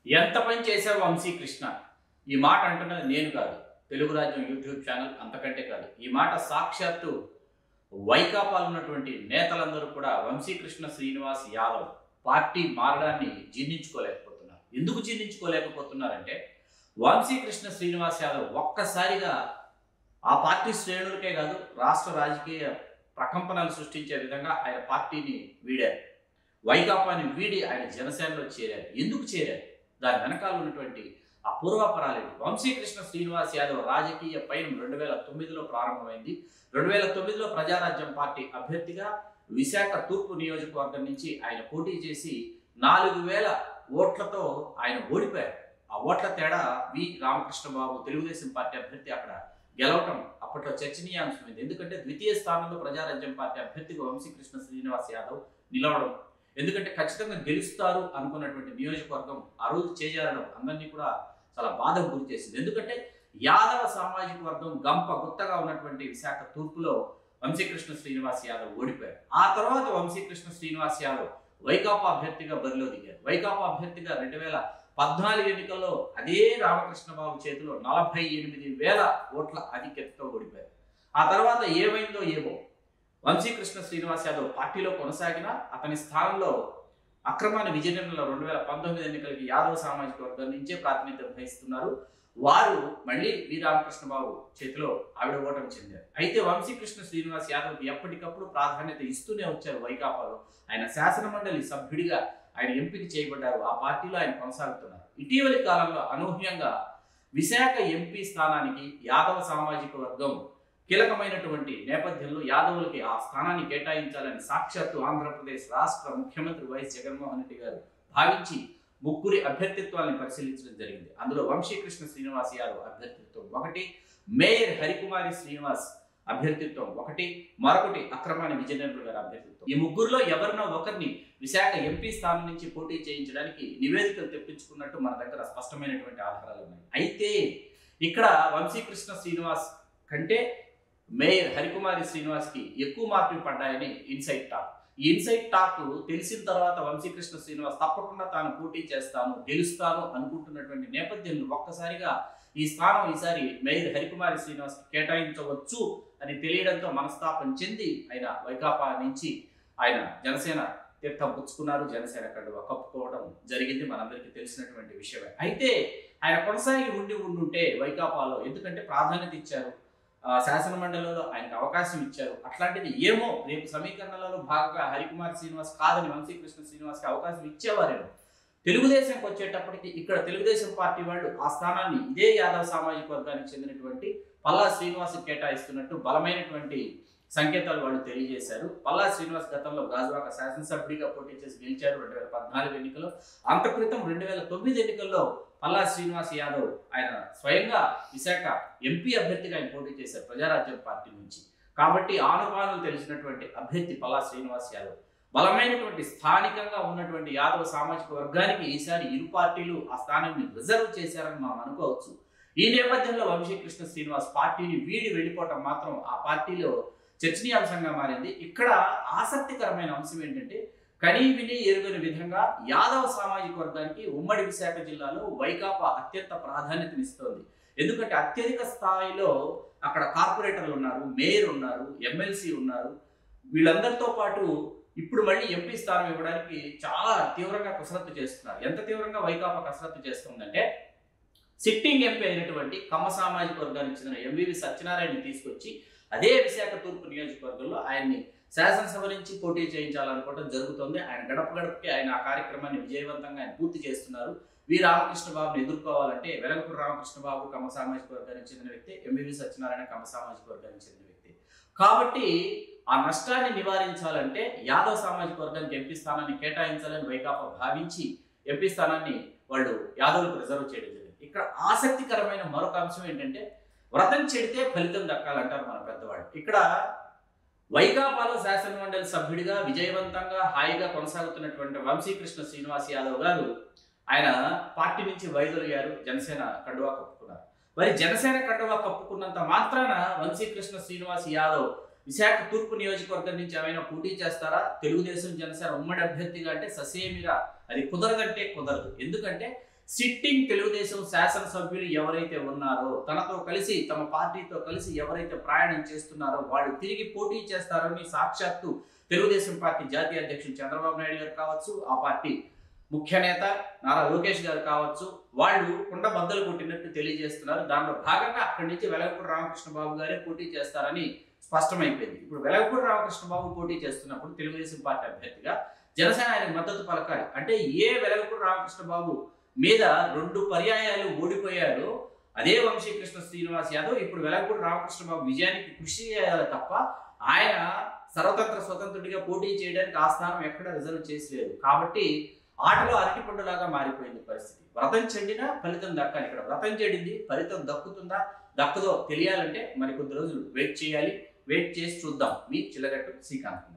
ఎంత పని చేశావు వంశీ కృష్ణ ఈ మాట అంటున్నది నేను కాదు తెలుగు రాజ్యం యూట్యూబ్ ఛానల్ అంతకంటే కాదు ఈ మాట సాక్షాత్తు వైకాపాలు ఉన్నటువంటి నేతలందరూ కూడా వంశీకృష్ణ శ్రీనివాస్ యాదవ్ పార్టీ మారడాన్ని జీర్ణించుకోలేకపోతున్నారు ఎందుకు జీర్ణించుకోలేకపోతున్నారంటే వంశీకృష్ణ శ్రీనివాస్ యాదవ్ ఒక్కసారిగా ఆ పార్టీ శ్రేణులకే కాదు రాష్ట్ర రాజకీయ ప్రకంపనలు సృష్టించే విధంగా ఆయన పార్టీని వీడారు వైకాపాని వీడి ఆయన జనసేనలో చేరారు ఎందుకు చేరారు దాని వెనకాల ఉన్నటువంటి ఆ పూర్వాపరాలేంటి వంశీకృష్ణ శ్రీనివాస్ యాదవ్ రాజకీయ పయనం రెండు వేల తొమ్మిదిలో ప్రారంభమైంది రెండు వేల తొమ్మిదిలో ప్రజారాజ్యం పార్టీ అభ్యర్థిగా విశాఖ తూర్పు నియోజకవర్గం నుంచి ఆయన పోటీ చేసి నాలుగు వేల ఓట్లతో ఆయన ఓడిపోయారు ఆ ఓట్ల తేడా వి రామకృష్ణ బాబు తెలుగుదేశం పార్టీ అభ్యర్థి అక్కడ గెలవటం అప్పట్లో చర్చనీయాంశమైంది ఎందుకంటే ద్వితీయ స్థానంలో ప్రజారాజ్యం పార్టీ అభ్యర్థిగా వంశీకృష్ణ శ్రీనివాస్ యాదవ్ నిలవడం ఎందుకంటే ఖచ్చితంగా గెలుస్తారు అనుకున్నటువంటి నియోజకవర్గం ఆ రోజు చేజారడం అందరినీ కూడా చాలా బాధకు గురి చేసింది ఎందుకంటే యాదవ సామాజిక వర్గం గంప గుత్తగా ఉన్నటువంటి విశాఖ తూర్పులో వంశీకృష్ణ శ్రీనివాస్ యాదవ్ ఓడిపోయారు ఆ తర్వాత వంశీకృష్ణ శ్రీనివాస్ యాదవ్ వైకాపా అభ్యర్థిగా బరిలో దిగారు వైకాపా అభ్యర్థిగా రెండు వేల పద్నాలుగు ఎన్నికల్లో అదే రామకృష్ణ బాబు చేతిలో నలభై ఎనిమిది వేల ఓట్ల ఆధిక్యతతో ఓడిపోయారు ఆ తర్వాత ఏమైందో ఏమో వంశీకృష్ణ శ్రీనివాస్ యాదవ్ పార్టీలో కొనసాగిన అతని స్థానంలో అక్రమాన్ని విజయనగరంలో రెండు వేల పంతొమ్మిది ఎన్నికలకి యాదవ్ సామాజిక వర్గం నుంచే ప్రాతినిధ్యం వహిస్తున్నారు వారు మళ్ళీ వి రామకృష్ణ బాబు చేతిలో ఆవిడ ఓటమి చెందారు అయితే వంశీకృష్ణ శ్రీనివాస్ యాదవ్కి ఎప్పటికప్పుడు ప్రాధాన్యత ఇస్తూనే వచ్చారు వైకాపాలో ఆయన శాసన మండలి సభ్యుడిగా ఆయన ఎంపిక చేయబడ్డారు ఆ పార్టీలో ఆయన కొనసాగుతున్నారు ఇటీవలి కాలంలో అనూహ్యంగా విశాఖ ఎంపీ స్థానానికి యాదవ సామాజిక వర్గం కీలకమైనటువంటి నేపథ్యంలో యాదవులకి ఆ స్థానాన్ని కేటాయించాలని సాక్షాత్తు ఆంధ్రప్రదేశ్ రాష్ట్ర ముఖ్యమంత్రి వైఎస్ జగన్మోహన్ రెడ్డి గారు భావించి ముగ్గురి అభ్యర్థిత్వాన్ని పరిశీలించడం జరిగింది అందులో వంశీకృష్ణ శ్రీనివాస్ యాదవ్ అభ్యర్థిత్వం ఒకటి మేయర్ హరికుమారి శ్రీనివాస్ అభ్యర్థిత్వం ఒకటి మరొకటి అక్రమాని విజయనగరం గారి అభ్యర్థిత్వం ఈ ముగ్గురులో ఎవరినో ఒకరిని విశాఖ ఎంపీ స్థానం నుంచి పోటీ చేయించడానికి నివేదికలు తెప్పించుకున్నట్టు మన దగ్గర స్పష్టమైనటువంటి ఆధారాలు ఉన్నాయి అయితే ఇక్కడ వంశీకృష్ణ శ్రీనివాస్ కంటే మేయర్ హరికుమారి శ్రీనివాస్కి ఎక్కువ మార్కులు పడ్డాయని ఇన్సైట్ టాక్ ఈ ఇన్సైట్ టాక్ తెలిసిన తర్వాత వంశీకృష్ణ శ్రీనివాస్ తప్పకుండా తాను పోటీ చేస్తాను గెలుస్తాను అనుకుంటున్నటువంటి నేపథ్యంలో ఒక్కసారిగా ఈ స్థానం ఈసారి మేయర్ హరికుమారి శ్రీనివాస్ కేటాయించవచ్చు అని తెలియడంతో మనస్తాపం చెంది ఆయన వైకాపా నుంచి ఆయన జనసేన తీర్థం పుచ్చుకున్నారు జనసేన కండువా కప్పుకోవడం జరిగింది మనందరికీ తెలిసినటువంటి విషయమే అయితే ఆయన కొనసాగి ఉండి ఉండుంటే వైకాపాలో ఎందుకంటే ప్రాధాన్యత ఇచ్చారు ఆ, శాసన మండలిలో ఆయనకు అవకాశం ఇచ్చారు అట్లాంటిది ఏమో రేపు సమీకరణలలో భాగంగా హరికుమార్ శ్రీనివాస్ కాదని వంశీకృష్ణ శ్రీనివాస్కి అవకాశం ఇచ్చేవారేమో తెలుగుదేశంకి వచ్చేటప్పటికి ఇక్కడ తెలుగుదేశం పార్టీ వాళ్ళు ఆ స్థానాన్ని ఇదే యాదవ్ సామాజిక వర్గానికి చెందినటువంటి పల్లా శ్రీనివాస్ కేటాయిస్తున్నట్టు బలమైనటువంటి సంకేతాలు వాళ్ళు తెలియజేశారు పల్లా శ్రీనివాస్ గతంలో గాజువాక శాసనసభ్యుడిగా పోటీ చేసి గెలిచారు రెండు వేల పద్నాలుగు ఎన్నికల్లో అంత క్రితం రెండు వేల తొమ్మిది ఎన్నికల్లో పల్లా శ్రీనివాస్ యాదవ్ ఆయన స్వయంగా విశాఖ ఎంపీ అభ్యర్థిగా ఆయన పోటీ చేశారు ప్రజారాజ్యం పార్టీ నుంచి కాబట్టి ఆనుపానులు తెలిసినటువంటి అభ్యర్థి పల్లా శ్రీనివాస్ యాదవ్ బలమైనటువంటి స్థానికంగా ఉన్నటువంటి యాదవ సామాజిక వర్గానికి ఈసారి ఇరు పార్టీలు ఆ స్థానాన్ని రిజర్వ్ చేశారని మనం అనుకోవచ్చు ఈ నేపథ్యంలో వంశీకృష్ణ శ్రీనివాస్ పార్టీని వీడి వెళ్ళిపోవటం మాత్రం ఆ పార్టీలో చర్చనీయాంశంగా మారింది ఇక్కడ ఆసక్తికరమైన అంశం ఏంటంటే కనీ విని ఎరుగని విధంగా యాదవ సామాజిక వర్గానికి ఉమ్మడి విశాఖ జిల్లాలో వైకాపా అత్యంత ప్రాధాన్యతనిస్తోంది ఎందుకంటే అత్యధిక స్థాయిలో అక్కడ కార్పొరేటర్లు ఉన్నారు మేయర్ ఉన్నారు ఎమ్మెల్సీ ఉన్నారు వీళ్ళందరితో పాటు ఇప్పుడు మళ్ళీ ఎంపీ స్థానం ఇవ్వడానికి చాలా తీవ్రంగా కసరత్తు చేస్తున్నారు ఎంత తీవ్రంగా వైకాపా కసరత్తు చేస్తుందంటే సిట్టింగ్ ఎంపీ అయినటువంటి కమ్మ సామాజిక వర్గానికి చెందిన ఎంవివి సత్యనారాయణ తీసుకొచ్చి అదే విశాఖ తూర్పు నియోజకవర్గంలో ఆయన్ని శాసనసభ నుంచి పోటీ చేయించాలనుకోవడం జరుగుతుంది ఆయన గడప గడపకి ఆయన ఆ కార్యక్రమాన్ని విజయవంతంగా ఆయన పూర్తి చేస్తున్నారు వి రామకృష్ణ బాబుని ఎదుర్కోవాలంటే వెలంపూడి రామకృష్ణ బాబు కమ్మ సామాజిక వర్గానికి చెందిన వ్యక్తి ఎంవివి సత్యనారాయణ కమ్మ సామాజిక వర్గానికి చెందిన వ్యక్తి కాబట్టి ఆ నష్టాన్ని నివారించాలంటే యాదవ్ సామాజిక వర్గానికి ఎంపీ స్థానాన్ని కేటాయించాలని వైకాపా భావించి ఎంపీ స్థానాన్ని వాళ్ళు యాదవులకు రిజర్వ్ చేయడం జరిగింది ఇక్కడ ఆసక్తికరమైన మరొక అంశం ఏంటంటే వ్రతం చెడితే ఫలితం దక్కాలంటారు మన పెద్దవాళ్ళు ఇక్కడ వైకాపాలో శాసనమండలి సభ్యుడిగా విజయవంతంగా హాయిగా కొనసాగుతున్నటువంటి వంశీకృష్ణ శ్రీనివాస్ యాదవ్ గారు ఆయన పార్టీ నుంచి వైదొలిగారు జనసేన కండువా కప్పుకున్నారు మరి జనసేన కండువా కప్పుకున్నంత మాత్రాన వంశీకృష్ణ శ్రీనివాస్ యాదవ్ విశాఖ తూర్పు నియోజకవర్గం నుంచి ఏమైనా పోటీ చేస్తారా తెలుగుదేశం జనసేన ఉమ్మడి అభ్యర్థిగా అంటే ససేమిరా అది కుదరదంటే కుదరదు ఎందుకంటే సిట్టింగ్ తెలుగుదేశం శాసనసభ్యులు ఎవరైతే ఉన్నారో తనతో కలిసి తమ పార్టీతో కలిసి ఎవరైతే ప్రయాణం చేస్తున్నారో వాళ్ళు తిరిగి పోటీ చేస్తారని సాక్షాత్తు తెలుగుదేశం పార్టీ జాతీయ అధ్యక్షులు చంద్రబాబు నాయుడు గారు కావచ్చు ఆ పార్టీ ముఖ్య నేత నారా లోకేష్ గారు కావచ్చు వాళ్ళు కుండ బద్దలు కొట్టినట్టు తెలియజేస్తున్నారు దానిలో భాగంగా అక్కడి నుంచి వెలగపూడి రామకృష్ణ బాబు గారే పోటీ చేస్తారని స్పష్టమైపోయింది ఇప్పుడు వెలగపూడి రామకృష్ణ బాబు పోటీ చేస్తున్నప్పుడు తెలుగుదేశం పార్టీ అభ్యర్థిగా జనసేన ఆయనకు మద్దతు పలకాలి అంటే ఏ వెలగపూడి రామకృష్ణ బాబు మీద రెండు పర్యాయాలు ఓడిపోయాడో అదే వంశీకృష్ణ శ్రీనివాస్ యాదవ్ ఇప్పుడు వెలగపూడి రామకృష్ణ బాబు విజయానికి కృషి చేయాలి తప్ప ఆయన సర్వతంత్ర స్వతంత్రుడిగా పోటీ చేయడానికి ఆ స్థానం ఎక్కడ రిజర్వ్ చేసి లేదు కాబట్టి ఆటలో అరటిపండులాగా మారిపోయింది పరిస్థితి వ్రతం చెండినా ఫలితం దక్కాలి ఇక్కడ వ్రతం చెడింది ఫలితం దక్కుతుందా దక్కదో తెలియాలంటే మరి కొద్ది రోజులు వెయిట్ చేయాలి వెయిట్ చేసి చూద్దాం మీ చిల్లగట్టు శ్రీకాంత్ కుమార్